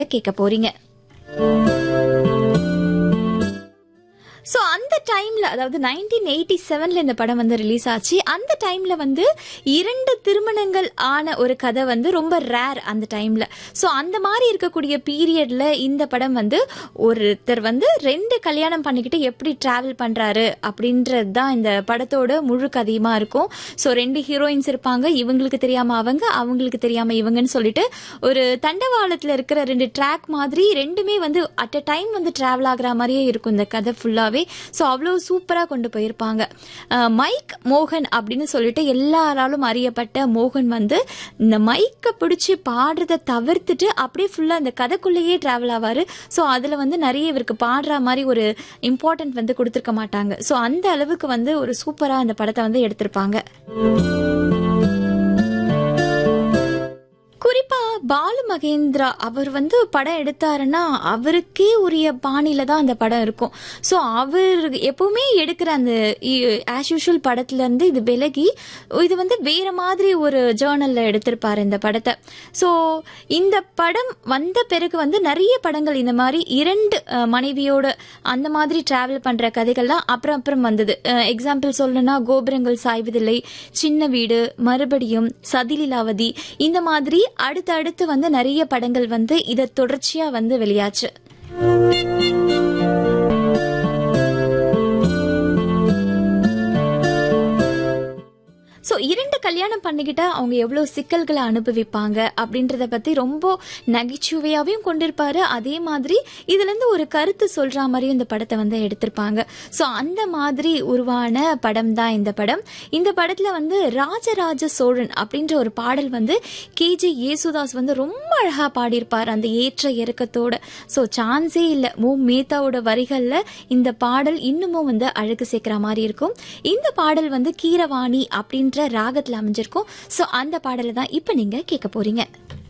கேட்க போறீங்க ஸோ அந்த டைம்ல அதாவது நைன்டீன் எயிட்டி செவன்ல இந்த படம் வந்து ரிலீஸ் ஆச்சு அந்த டைம்ல வந்து இரண்டு திருமணங்கள் ஆன ஒரு கதை வந்து ரொம்ப ரேர் அந்த டைம்ல ஸோ அந்த மாதிரி இருக்கக்கூடிய பீரியட்ல இந்த படம் வந்து ஒருத்தர் வந்து ரெண்டு கல்யாணம் பண்ணிக்கிட்டு எப்படி டிராவல் பண்றாரு அப்படின்றது தான் இந்த படத்தோட முழு கதையுமா இருக்கும் ஸோ ரெண்டு ஹீரோயின்ஸ் இருப்பாங்க இவங்களுக்கு தெரியாம அவங்க அவங்களுக்கு தெரியாம இவங்கன்னு சொல்லிட்டு ஒரு தண்டவாளத்துல இருக்கிற ரெண்டு ட்ராக் மாதிரி ரெண்டுமே வந்து அட் அ டைம் வந்து டிராவல் ஆகுற மாதிரியே இருக்கும் இந்த கதை ஃபுல்லாவே ஸோ அவ்வளோ சூப்பராக கொண்டு போயிருப்பாங்க அஹ் மைக் மோகன் அப்படின்னு சொல்லிட்டு எல்லாராலும் அறியப்பட்ட மோகன் வந்து இந்த மைக்கை பிடிச்சி பாடுறதை தவிர்த்துட்டு அப்படியே ஃபுல்லாக அந்த கதைக்குள்ளேயே டிராவல் ஆவார் ஸோ அதில் வந்து நிறைய இவருக்கு பாடுற மாதிரி ஒரு இம்பார்ட்டன்ட் வந்து கொடுத்துருக்க மாட்டாங்க ஸோ அந்த அளவுக்கு வந்து ஒரு சூப்பராக அந்த படத்தை வந்து எடுத்திருப்பாங்க குறிப்பா பாலு மகேந்திரா அவர் வந்து படம் எடுத்தாருன்னா அவருக்கே உரிய பாணியில தான் அந்த படம் இருக்கும் ஸோ அவர் எப்பவுமே எடுக்கிற அந்த ஆஸ் யூஷுவல் படத்துல இருந்து இது விலகி இது வந்து வேற மாதிரி ஒரு ஜேர்னல்ல எடுத்திருப்பாரு இந்த படத்தை ஸோ இந்த படம் வந்த பிறகு வந்து நிறைய படங்கள் இந்த மாதிரி இரண்டு அஹ், மனைவியோட அந்த மாதிரி டிராவல் பண்ற கதைகள்லாம் அப்புறம் அப்புறம் வந்தது எக்ஸாம்பிள் சொல்லணும்னா கோபுரங்கள் சாய்வதில்லை சின்ன வீடு மறுபடியும் சதிலீலாவதி இந்த மாதிரி அடுத்தடுத்து வந்து நிறைய படங்கள் வந்து இதை தொடர்ச்சியா வந்து வெளியாச்சு ஸோ இரண்டு கல்யாணம் பண்ணிக்கிட்டா அவங்க எவ்வளோ சிக்கல்களை அனுபவிப்பாங்க அப்படின்றத பற்றி ரொம்ப நகைச்சுவையாகவும் கொண்டிருப்பாரு அதே மாதிரி இதுலேருந்து ஒரு கருத்து சொல்கிற மாதிரியும் இந்த படத்தை வந்து எடுத்திருப்பாங்க ஸோ அந்த மாதிரி உருவான படம் தான் இந்த படம் இந்த படத்தில் வந்து ராஜராஜ சோழன் அப்படின்ற ஒரு பாடல் வந்து கேஜி யேசுதாஸ் வந்து ரொம்ப அழகாக பாடியிருப்பார் அந்த ஏற்ற இறக்கத்தோட ஸோ சான்ஸே இல்லை மு மேத்தாவோட வரிகளில் இந்த பாடல் இன்னமும் வந்து அழகு சேர்க்கிற மாதிரி இருக்கும் இந்த பாடல் வந்து கீரவாணி அப்படின்ற ராகத்தில் அமைஞ்சிருக்கும் ஸோ அந்த பாடலை தான் இப்போ நீங்கள் கேட்க போறீங்க